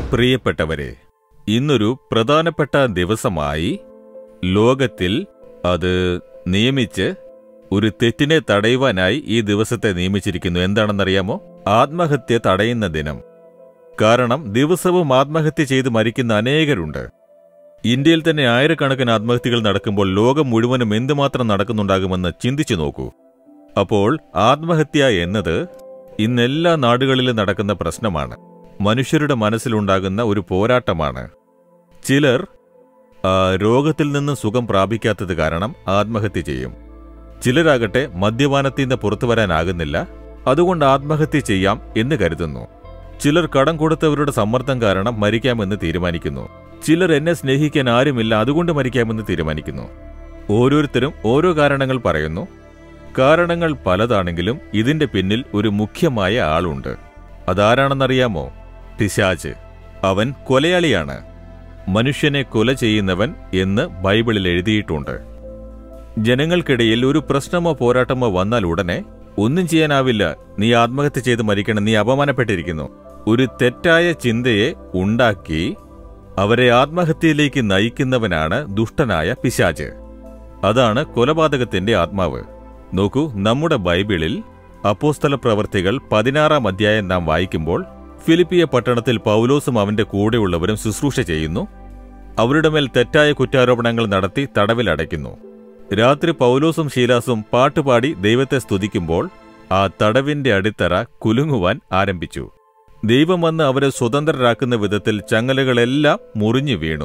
പ്രിയപ്പെട്ടവരെ ഇന്നൊരു പ്രധാനപ്പെട്ട ദിവസമായി ലോകത്തിൽ അത് നിയമിച്ച് ഒരു തെറ്റിനെ തടയുവാനായി ഈ ദിവസത്തെ നിയമിച്ചിരിക്കുന്നു എന്താണെന്നറിയാമോ ആത്മഹത്യ തടയുന്ന ദിനം കാരണം ദിവസവും ആത്മഹത്യ ചെയ്ത് മരിക്കുന്ന അനേകരുണ്ട് ഇന്ത്യയിൽ തന്നെ ആയിരക്കണക്കിന് ആത്മഹത്യകൾ നടക്കുമ്പോൾ ലോകം മുഴുവനും എന്തുമാത്രം നടക്കുന്നുണ്ടാകുമെന്ന് ചിന്തിച്ചു നോക്കൂ അപ്പോൾ ആത്മഹത്യ എന്നത് ഇന്നെല്ലാ നാടുകളിലും നടക്കുന്ന പ്രശ്നമാണ് മനുഷ്യരുടെ മനസ്സിലുണ്ടാകുന്ന ഒരു പോരാട്ടമാണ് ചിലർ ആ, രോഗത്തിൽ നിന്ന് സുഖം പ്രാപിക്കാത്തത് കാരണം ആത്മഹത്യ ചെയ്യും ചിലരാകട്ടെ മദ്യപാനത്തിൽ നിന്ന് പുറത്തു വരാനാകുന്നില്ല അതുകൊണ്ട് ആത്മഹത്യ ചെയ്യാം എന്ന് കരുതുന്നു ചിലർ കടം കൊടുത്തവരുടെ സമ്മർദ്ദം കാരണം മരിക്കാമെന്ന് തീരുമാനിക്കുന്നു ചിലർ എന്നെ സ്നേഹിക്കാൻ ആരുമില്ല അതുകൊണ്ട് മരിക്കാമെന്ന് തീരുമാനിക്കുന്നു ഓരോരുത്തരും ഓരോ കാരണങ്ങൾ പറയുന്നു കാരണങ്ങൾ പലതാണെങ്കിലും ഇതിന്റെ പിന്നിൽ ഒരു മുഖ്യമായ ആളുണ്ട് അതാരാണെന്നറിയാമോ പിശാച് അവൻ കൊലയാളിയാണ് മനുഷ്യനെ കൊല ചെയ്യുന്നവൻ എന്ന് ബൈബിളിൽ എഴുതിയിട്ടുണ്ട് ജനങ്ങൾക്കിടയിൽ ഒരു പ്രശ്നമോ പോരാട്ടമോ വന്നാൽ ഉടനെ ഒന്നും ചെയ്യാനാവില്ല നീ ആത്മഹത്യ ചെയ്ത് മരിക്കണം നീ അപമാനപ്പെട്ടിരിക്കുന്നു ഒരു തെറ്റായ ചിന്തയെ ഉണ്ടാക്കി അവരെ ആത്മഹത്യയിലേക്ക് നയിക്കുന്നവനാണ് ദുഷ്ടനായ പിശാച് അതാണ് കൊലപാതകത്തിന്റെ ആത്മാവ് നോക്കൂ നമ്മുടെ ബൈബിളിൽ അപ്പോസ്തല പ്രവർത്തികൾ പതിനാറാം അധ്യായം നാം വായിക്കുമ്പോൾ ഫിലിപ്പിയ പട്ടണത്തിൽ പൗലോസും അവന്റെ കൂടെയുള്ളവരും ശുശ്രൂഷ ചെയ്യുന്നു അവരുടെ മേൽ തെറ്റായ കുറ്റാരോപണങ്ങൾ നടത്തി തടവിലടയ്ക്കുന്നു രാത്രി പൗലോസും ശീലാസും പാട്ടുപാടി ദൈവത്തെ സ്തുതിക്കുമ്പോൾ ആ തടവിന്റെ അടിത്തറ കുലുങ്ങുവാൻ ആരംഭിച്ചു ദൈവം വന്ന് അവരെ സ്വതന്ത്രരാക്കുന്ന വിധത്തിൽ ചങ്ങലകളെല്ലാം മുറിഞ്ഞു വീണു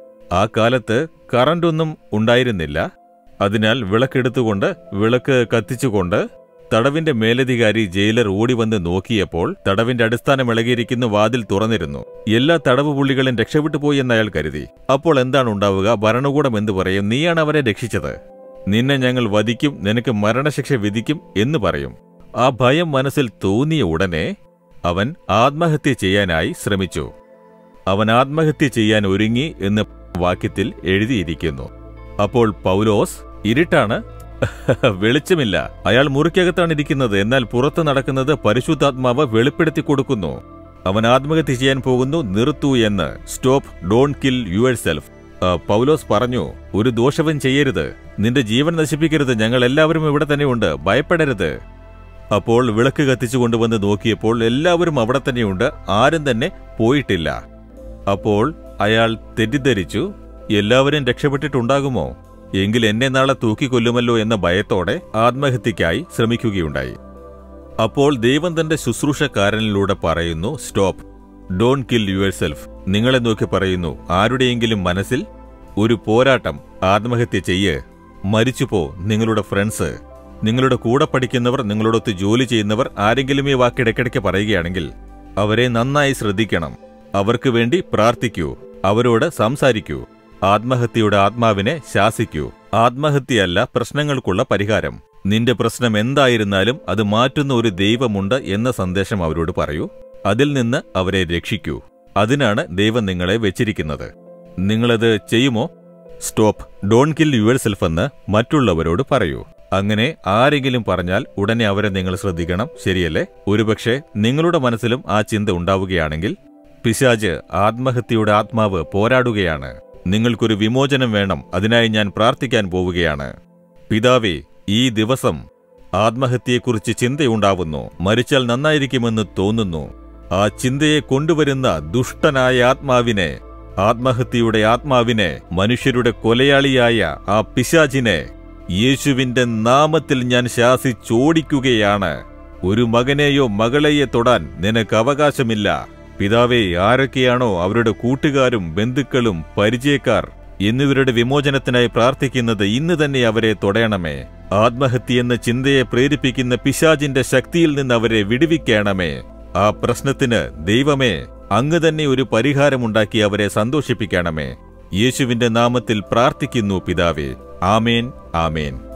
ആ കാലത്ത് കറണ്ടൊന്നും ഉണ്ടായിരുന്നില്ല അതിനാൽ വിളക്കെടുത്തുകൊണ്ട് വിളക്ക് കത്തിച്ചുകൊണ്ട് തടവിന്റെ മേലധികാരി ജയിലർ ഓടിവന്ന് നോക്കിയപ്പോൾ തടവിന്റെ അടിസ്ഥാനം ഇളകിയിരിക്കുന്ന വാതിൽ തുറന്നിരുന്നു എല്ലാ തടവ് പുള്ളികളും രക്ഷപ്പെട്ടു പോയി എന്ന് അയാൾ കരുതി അപ്പോൾ എന്താണ് ഉണ്ടാവുക ഭരണകൂടം എന്തു പറയും നീയാണ് അവരെ രക്ഷിച്ചത് നിന്നെ ഞങ്ങൾ വധിക്കും നിനക്ക് മരണശിക്ഷ വിധിക്കും എന്ന് പറയും ആ ഭയം മനസ്സിൽ തോന്നിയ ഉടനെ അവൻ ആത്മഹത്യ ചെയ്യാനായി ശ്രമിച്ചു അവൻ ആത്മഹത്യ ചെയ്യാൻ ഒരുങ്ങി എന്ന് വാക്യത്തിൽ എഴുതിയിരിക്കുന്നു അപ്പോൾ പൗലോസ് ഇരുട്ടാണ് വെളിച്ചമില്ല അയാൾ മുറിക്കകത്താണ് ഇരിക്കുന്നത് എന്നാൽ പുറത്ത് നടക്കുന്നത് പരിശുദ്ധാത്മാവ് വെളിപ്പെടുത്തി കൊടുക്കുന്നു അവൻ ആത്മഹത്യ ചെയ്യാൻ പോകുന്നു നിർത്തു എന്ന് stop don't kill yourself Paulose പറഞ്ഞു ഒരു ദോഷവും ചെയ്യരുത് നിന്റെ ജീവൻ നശിപ്പിക്കരുത് ഞങ്ങൾ എല്ലാവരും ഇവിടെ തന്നെയുണ്ട് ഭയപ്പെടരുത് അപ്പോൾ വിളക്ക് കത്തിച്ചു കൊണ്ടുവന്ന് നോക്കിയപ്പോൾ എല്ലാവരും അവിടെ തന്നെയുണ്ട് ആരും തന്നെ പോയിട്ടില്ല അപ്പോൾ അയാൾ തെറ്റിദ്ധരിച്ചു എല്ലാവരും രക്ഷപ്പെട്ടിട്ടുണ്ടാകുമോ എങ്കിൽ എന്നെ നാളെ തൂക്കിക്കൊല്ലുമല്ലോ എന്ന ഭയത്തോടെ ആത്മഹത്യക്കായി ശ്രമിക്കുകയുണ്ടായി അപ്പോൾ ദൈവം തന്റെ ശുശ്രൂഷക്കാരനിലൂടെ പറയുന്നു stop don't kill yourself നിങ്ങളെ നോക്കി പറയുന്നു ആരുടെയെങ്കിലും മനസ്സിൽ ഒരു പോരാട്ടം ആത്മഹത്യ ചെയ്യ് മരിച്ചുപോ നിങ്ങളുടെ ഫ്രണ്ട്സ് നിങ്ങളുടെ കൂടെ പഠിക്കുന്നവർ നിങ്ങളോടൊത്ത് ജോലി ചെയ്യുന്നവർ ആരെങ്കിലും ഈ വാക്ക് ഇടയ്ക്കിടയ്ക്ക് പറയുകയാണെങ്കിൽ അവരെ നന്നായി ശ്രദ്ധിക്കണം അവർക്ക് വേണ്ടി പ്രാർത്ഥിക്കൂ അവരോട് സംസാരിക്കൂ ആത്മഹത്യയുടെ ആത്മാവിനെ ശാസിക്കൂ ആത്മഹത്യയല്ല പ്രശ്നങ്ങൾക്കുള്ള പരിഹാരം നിന്റെ പ്രശ്നം എന്തായിരുന്നാലും അത് മാറ്റുന്ന ഒരു ദൈവമുണ്ട് എന്ന സന്ദേശം അവരോട് പറയൂ അതിൽ നിന്ന് അവരെ രക്ഷിക്കൂ അതിനാണ് ദൈവം നിങ്ങളെ വെച്ചിരിക്കുന്നത് നിങ്ങളത് ചെയ്യുമോ stop don't kill yourself എന്ന് മറ്റുള്ളവരോട് പറയൂ അങ്ങനെ ആരെങ്കിലും പറഞ്ഞാൽ ഉടനെ അവരെ നിങ്ങൾ ശ്രദ്ധിക്കണം ശരിയല്ലേ ഒരുപക്ഷെ നിങ്ങളുടെ മനസ്സിലും ആ ചിന്ത ഉണ്ടാവുകയാണെങ്കിൽ പിശാജ് ആത്മഹത്യയുടെ ആത്മാവ് പോരാടുകയാണ് നിങ്ങൾക്കൊരു വിമോചനം വേണം അതിനായി ഞാൻ പ്രാർത്ഥിക്കാൻ പോവുകയാണ് പിതാവേ ഈ ദിവസം ആത്മഹത്യയെക്കുറിച്ച് ചിന്തയുണ്ടാവുന്നു മരിച്ചാൽ നന്നായിരിക്കുമെന്ന് തോന്നുന്നു ആ ചിന്തയെ കൊണ്ടുവരുന്ന ദുഷ്ടനായ ആത്മാവിനെ ആത്മഹത്യയുടെ ആത്മാവിനെ മനുഷ്യരുടെ കൊലയാളിയായ ആ പിശാചിനെ യേശുവിന്റെ നാമത്തിൽ ഞാൻ ശാസിച്ചോടിക്കുകയാണ് ഒരു മകനെയോ മകളെയോ തൊടാൻ നിനക്ക് അവകാശമില്ല പിതാവേ ആരൊക്കെയാണോ അവരുടെ കൂട്ടുകാരും ബന്ധുക്കളും പരിചയക്കാർ എന്നിവരുടെ വിമോചനത്തിനായി പ്രാർത്ഥിക്കുന്നത് ഇന്ന് തന്നെ അവരെ തൊടയണമേ ആത്മഹത്യ എന്ന ചിന്തയെ പ്രേരിപ്പിക്കുന്ന പിശാചിന്റെ ശക്തിയിൽ നിന്ന് അവരെ വിടുവിക്കണമേ ആ പ്രശ്നത്തിന് ദൈവമേ അങ്ങ് തന്നെ ഒരു പരിഹാരമുണ്ടാക്കി അവരെ സന്തോഷിപ്പിക്കണമേ യേശുവിന്റെ നാമത്തിൽ പ്രാർത്ഥിക്കുന്നു പിതാവേ ആമേൻ ആമേൻ